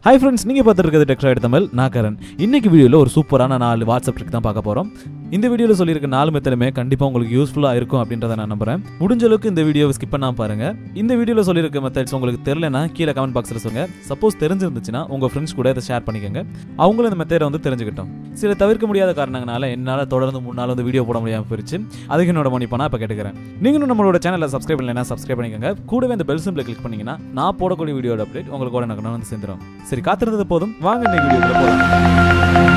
hi friends நீங்கள் பார்த்துருக்கிறது டெக்ஸ்ட்ரா தமிழ் நான் கரண் இன்னைக்கு வீடியோவில் ஒரு சூப்பரான நாலு வாட்ஸ்அப் ட்ரிக் தான் பார்க்க போகிறோம் இந்த வீடியோவில் சொல்லியிருக்க நாலு மெத்தடுமே கண்டிப்பாக உங்களுக்கு யூஸ்ஃபுல்லாக இருக்கும் அப்படின்றத நான் நம்புறேன் முடிஞ்ச அளவுக்கு இந்த வீடியோவை ஸ்கிப் பண்ணாம பாருங்க இந்த வீடியோவில் சொல்லியிருக்க மெத்தட்ஸ் உங்களுக்கு தெரியலனா கீழே கமெண்ட் பாக்ஸில் சொல்லுங்க சப்போஸ் தெரிஞ்சிருந்துச்சுன்னா உங்கள் ஃப்ரெண்ட்ஸ் கூட இதை ஷேர் பண்ணிக்கோங்க அவங்களும் இந்த மெத்தடை வந்து தெரிஞ்சுக்கிட்டோம் சில தவிர்க்க முடியாத காரணங்களால என்னால் தொடர்ந்து மூணு நாள் வந்து வீடியோ போட முடியாமல் போயிடுச்சு அதுக்கு என்னோட மணி பண்ணா இப்போ கேட்டுக்கிறேன் நீங்களும் நம்மளோட சேனலை சப்ஸ்கிரைப் பண்ணலைன்னா சப்ஸ்கிரைப் பண்ணிக்கோங்க கூடவே இந்த பெல் சிம்பிளை கிளிக் பண்ணீங்கன்னா நான் போடக்கூடிய வீடியோட அப்டேட் உங்களுக்கு கூட எனக்கு வந்து சேர்ந்துடும் சரி காத்திருந்தது போதும் வாங்க இந்த வீடியோக்குள்ள போகலாம்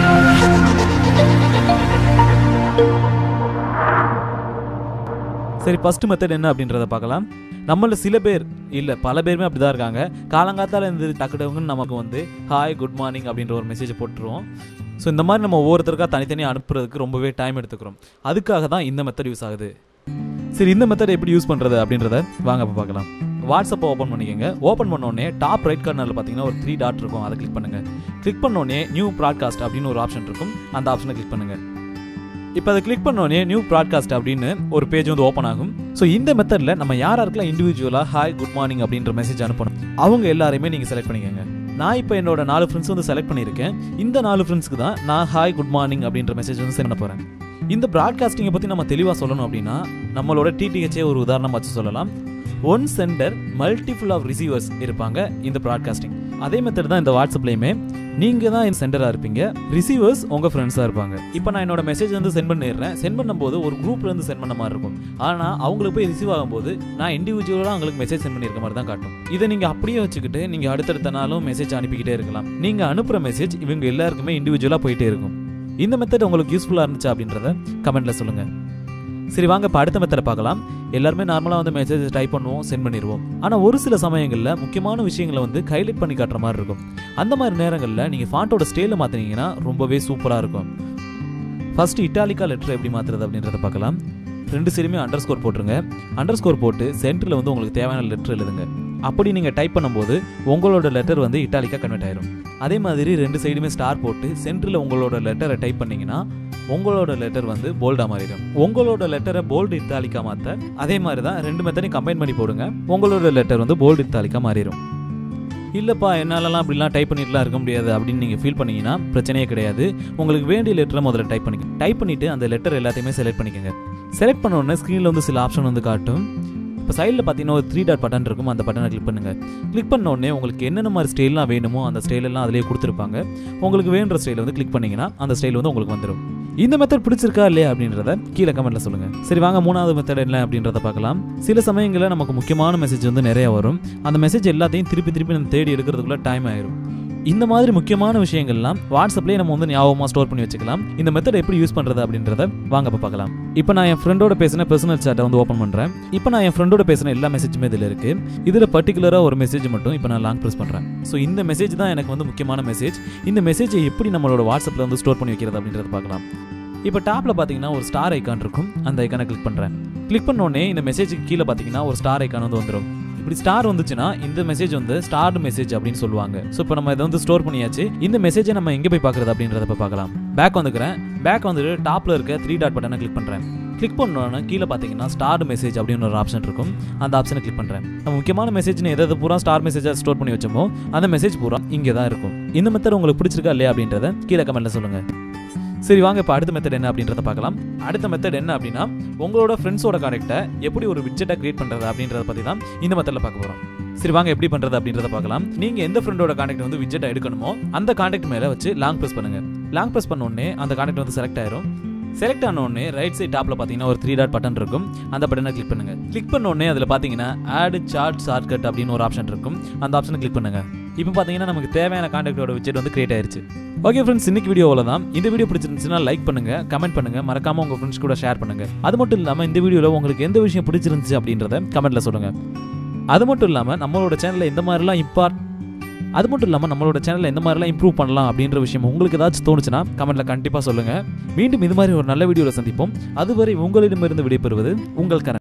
சரி ஃபர்ஸ்ட் மெத்தட் என்ன அப்படின்றத பார்க்கலாம் நம்மள சில பேர் இல்லை பல பேருமே அப்படி தான் இருக்காங்க காலங்காத்தால இருந்து டக்கு டக்குன்னு நமக்கு வந்து ஹாய் குட் மார்னிங் அப்படின்ற ஒரு மெசேஜ் போட்டுருவோம் ஸோ இந்த மாதிரி நம்ம ஒவ்வொருத்தருக்கா தனித்தனியாக அனுப்புறதுக்கு ரொம்பவே டைம் எடுத்துக்கிறோம் அதுக்காக தான் இந்த மெத்தட் யூஸ் ஆகுது சரி இந்த மெத்தட் எப்படி யூஸ் பண்ணுறது அப்படின்றத வாங்க அப்போ பார்க்கலாம் வாட்ஸ்அப்பை ஓப்பன் பண்ணிக்கோங்க ஓப்பன் பண்ணோடனே டாப் ரைட் கார்னரில் பார்த்தீங்கன்னா ஒரு த்ரீ டாட் இருக்கும் அதை கிளிக் பண்ணுங்கள் கிளிக் பண்ணோடனே நியூ ப்ராட்காஸ்ட் அப்படின்னு ஒரு ஆப்ஷன் இருக்கும் அந்த ஆப்ஷனை கிளிக் பண்ணுங்கள் இப்போ அதை கிளிக் பண்ணோடனே நியூ ப்ராட்காஸ்ட் அப்படின்னு ஒரு பேஜ் வந்து ஓப்பன் ஆகும் ஸோ இந்த மெத்தடில் நம்ம யார் யாருக்கெல்லாம் இண்டிவிஜுவலாக ஹாய் குட் மார்னிங் அப்படின்ற மெசேஜ் அனுப்பணும் அவங்க எல்லாரையுமே நீங்கள் செலக்ட் பண்ணிக்கோங்க நான் இப்போ என்னோட நாலு ஃப்ரெண்ட்ஸ் வந்து செலக்ட் பண்ணியிருக்கேன் இந்த நாலு ஃப்ரெண்ட்ஸ்க்கு தான் நான் ஹாய் குட் மார்னிங் அப்படின்ற மெசேஜ் வந்து சென்ட் பண்ண போகிறேன் இந்த ப்ராட்காஸ்டிங்கை பற்றி நம்ம தெளிவாக சொல்லணும் அப்படின்னா நம்மளோட டிடிஹெச்சே ஒரு உதாரணம் வச்சு சொல்லலாம் one centre multiple of receivers இருப்பாங்க இந்த ப்ராட்காஸ்டிங் அதே மெத்தட் தான் இந்த வாட்ஸ்அப்லேயுமே நீங்கள் தான் என் சென்டராக இருப்பீங்க ரிசீவர்ஸ் உங்கள் ஃப்ரெண்ட்ஸாக இருப்பாங்க இப்போ நான் என்னோட மெசேஜ் வந்து சென்ட் பண்ணிடுறேன் சென்ட் பண்ணும்போது ஒரு குரூப்லேருந்து சென்ட் பண்ண மாதிரி இருக்கும் ஆனால் அவங்களுக்கு போய் ரிசீவ் ஆகும்போது நான் இண்டிவிஜுவலாக அவங்களுக்கு மெசேஜ் சென்ட் பண்ணியிருக்க மாதிரி தான் காட்டும் இதை நீங்கள் அப்படியே வச்சுக்கிட்டு நீங்கள் அடுத்தடுத்த நாளும் மெசேஜ் அனுப்பிக்கிட்டே இருக்கலாம் நீங்கள் அனுப்புகிற மெசேஜ் இவங்க எல்லாருக்குமே இண்டிவிஜுவலாக போயிட்டே இருக்கும் இந்த மெத்தட் உங்களுக்கு யூஸ்ஃபுல்லாக இருந்துச்சா அப்படின்றத கமெண்ட்டில் சொல்லுங்கள் சரி வாங்க இப்போ அடுத்த மெத்தடை பார்க்கலாம் எல்லாருமே நார்மலாக வந்து மெசேஜ் டைப் பண்ணுவோம் சென்ட் பண்ணிடுவோம் ஆனால் ஒரு சில சமயங்களில் முக்கியமான விஷயங்களை வந்து ஹைலைட் பண்ணி காட்டுற மாதிரி இருக்கும் அந்த மாதிரி நேரங்களில் நீங்கள் ஃபாண்ட்டோட ஸ்டேல மாற்றினீங்கன்னா ரொம்பவே சூப்பராக இருக்கும் ஃபர்ஸ்ட் இட்டாலிக்கா லெட்டர் எப்படி மாற்றுறது அப்படின்றத பார்க்கலாம் ரெண்டு சைடுமே அண்டர் ஸ்கோர் போட்டுருங்க அண்டர் ஸ்கோர் போட்டு சென்டரில் வந்து உங்களுக்கு தேவையான லெட்டர் எழுதுங்க அப்படி நீங்கள் டைப் பண்ணும்போது உங்களோட லெட்டர் வந்து இட்டாலிக்கா கன்வெர்ட் ஆயிரும் அதே மாதிரி ரெண்டு சைடுமே ஸ்டார் போட்டு சென்டரில் உங்களோட லெட்டரை டைப் பண்ணீங்கன்னா உங்களோட லெட்டர் வந்து போல்டாக மாறிடும் உங்களோட லெட்டரை போல்டு இத்தாலிக்கா மாற்ற அதே மாதிரி தான் ரெண்டு மெத்தடையும் கம்பைன் பண்ணி போடுங்க உங்களோட லெட்டர் வந்து போல்டு இத்தாலிக்கா மாறிடும் இல்லைப்பா என்னாலலாம் அப்படிலாம் டைப் பண்ணிட்டுலாம் இருக்க முடியாது அப்படின்னு நீங்கள் ஃபீல் பண்ணீங்கன்னா பிரச்சனையே கிடையாது உங்களுக்கு வேண்டிய லெட்டரை முதல்ல டைப் பண்ணிக்க டைப் பண்ணிவிட்டு அந்த லெட்டர் எல்லாத்தையுமே செலக்ட் பண்ணிக்கோங்க செலக்ட் பண்ண உடனே ஸ்க்ரீனில் வந்து சில ஆப்ஷன் வந்து காட்டும் இப்போ சைடில் பார்த்தீங்கன்னா ஒரு த்ரீ டாட் பட்டன் இருக்கும் அந்த பட்டனை கிளிக் பண்ணுங்கள் கிளிக் பண்ண உடனே உங்களுக்கு என்னென்ன மாதிரி ஸ்டைல்லாம் வேணுமோ அந்த ஸ்டைலெல்லாம் அதிலே கொடுத்துருப்பாங்க உங்களுக்கு வேணுன்ற ஸ்டைலை வந்து கிளிக் பண்ணிங்கன்னா அந்த ஸ்டைல் வந்து உங்களுக்கு வந்துடும் இந்த மெத்தட் பிடிச்சிருக்கா இல்லையா அப்படின்றத கீழே கமெண்ட்ல சொல்லுங்க சரி வாங்க மூணாவது மெத்தட் என்ன அப்படின்றத பார்க்கலாம் சில சமயங்களில் நமக்கு முக்கியமான மெசேஜ் வந்து நிறைய வரும் அந்த மெசேஜ் எல்லாத்தையும் திருப்பி திருப்பி நம்ம தேடி எடுக்கிறதுக்குள்ள டைம் ஆயிரும் இந்த மாதிரி முக்கியமான விஷயங்கள்லாம் வாட்ஸ்அப்லேயே நம்ம வந்து ஞாபகமாக ஸ்டோர் பண்ணி வச்சுக்கலாம் இந்த மெத்தட் எப்படி யூஸ் பண்ணுறது அப்படின்றத வாங்க இப்போ பார்க்கலாம் இப்போ நான் என் ஃப்ரெண்டோட பேசின பர்சனல் சாட்டை வந்து ஓப்பன் பண்ணுறேன் இப்போ நான் என் ஃப்ரெண்டோட பேசின எல்லா மெசேஜுமே இதில் இருக்கு இதில் பர்டிகுலராக ஒரு மெசேஜ் மட்டும் இப்போ நான் லாங் ப்ரெஸ் பண்ணுறேன் ஸோ இந்த மெசேஜ் தான் எனக்கு வந்து முக்கியமான மெசேஜ் இந்த மெசேஜை எப்படி நம்மளோட வாட்ஸ்அப்பில் வந்து ஸ்டோர் பண்ணி வைக்கிறது அப்படின்றத பார்க்கலாம் இப்போ டாப்பில் பார்த்தீங்கன்னா ஒரு ஸ்டார் ஐக்கான் இருக்கும் அந்த ஐக்கானை கிளிக் பண்ணுறேன் கிளிக் பண்ணோடனே இந்த மெசேஜுக்கு கீழே பார்த்தீங்கன்னா ஒரு ஸ்டார் ஐக்கான் வந்து வந்துடும் இப்படி ஸ்டார் வந்துச்சுன்னா இந்த மெசேஜ் வந்து ஸ்டார்டு மெசேஜ் அப்படின்னு சொல்லுவாங்க ஸோ இப்போ நம்ம இதை வந்து ஸ்டோர் பண்ணியாச்சு இந்த மெசேஜை நம்ம எங்கே போய் பார்க்குறது அப்படின்றத இப்போ பார்க்கலாம் பேக் வந்துக்கிறேன் பேக் வந்துட்டு டாப்பில் இருக்க த்ரீ டாட் பட்டனை கிளிக் பண்ணுறேன் கிளிக் பண்ணோன்னா கீழே பார்த்தீங்கன்னா ஸ்டார் மெசேஜ் அப்படின்னு ஒரு ஆப்ஷன் இருக்கும் அந்த ஆப்ஷனை கிளிக் பண்ணுறேன் நம்ம முக்கியமான மெசேஜ்னு எதாவது பூரா ஸ்டார் மெசேஜாக ஸ்டோர் பண்ணி வச்சோமோ அந்த மெசேஜ் பூரா இங்கே தான் இருக்கும் இந்த மெத்தட் உங்களுக்கு பிடிச்சிருக்கா இல்லையா அப்படின்றத கீழே கமெண்ட்டில் சொல்லுங்கள் சரி வாங்க இப்போ அடுத்த மெத்தட் என்ன அப்படின்றத பார்க்கலாம் அடுத்த மெத்தட் என்ன அப்படின்னா உங்களோட ஃப்ரெண்ட்ஸோட கான்டெக்ட்டை எப்படி ஒரு விட்ஜெட்டை கிரியேட் பண்ணுறது அப்படின்றத பற்றி தான் இந்த மெத்தடில் பார்க்க போகிறோம் சரி வாங்க எப்படி பண்ணுறது அப்படின்றத பார்க்கலாம் நீங்கள் எந்த ஃப்ரெண்டோட கான்டெக்ட் வந்து விட்ஜெட்டை எடுக்கணுமோ அந்த கான்டெக்ட் மேலே வச்சு லாங் ப்ரெஸ் பண்ணுங்க லாங் ப்ரெஸ் பண்ண உடனே அந்த கான்டெக்ட் வந்து செலக்ட் ஆயிரும் செலக்ட் ஆன உடனே ரைட் சைட் டாப்ல பார்த்தீங்கன்னா ஒரு த்ரீ டாட் பட்டன் இருக்கும் அந்த பட்டனை கிளிக் பண்ணுங்க கிளிக் பண்ண உடனே அதில் பார்த்தீங்கன்னா ஆட் சார்ட் ஷார்ட்கட் அப்படின்னு ஒரு ஆப்ஷன் இருக்கும் அந்த ஆப்ஷனை கிளிக் பண்ணுங்க இப்போ பார்த்தீங்கன்னா நமக்கு தேவையான கான்டாக்டோட விஜெட் வந்து கிரியேட் ஆயிருச்சு ஓகே ஃப்ரெண்ட்ஸ் இன்னைக்கு வீடியோவில் தான் இந்த வீடியோ பிடிச்சிருந்துச்சுன்னா லைக் பண்ணுங்க கமெண்ட் பண்ணுங்க மறக்காம உங்க ஃப்ரெண்ட்ஸ் கூட ஷேர் பண்ணுங்க அது மட்டும் இல்லாமல் இந்த வீடியோவில் உங்களுக்கு எந்த விஷயம் பிடிச்சிருந்துச்சு அப்படின்றத கமெண்ட்ல சொல்லுங்க அது மட்டும் இல்லாமல் நம்மளோட சேனலில் இந்த மாதிரிலாம் இம்பார்ட் அது மட்டும் இல்லாமல் நம்மளோட சேனலில் எந்த மாதிரிலாம் இம்ப்ரூவ் பண்ணலாம் அப்படின்ற விஷயம் உங்களுக்கு ஏதாச்சும் தோணுச்சுன்னா கமெண்ட்டில் கண்டிப்பாக சொல்லுங்கள் மீண்டும் இது மாதிரி ஒரு நல்ல வீடியோவில் சந்திப்போம் அதுவரை உங்களிடமிருந்து விடைபெறுவது உங்கள் கரண்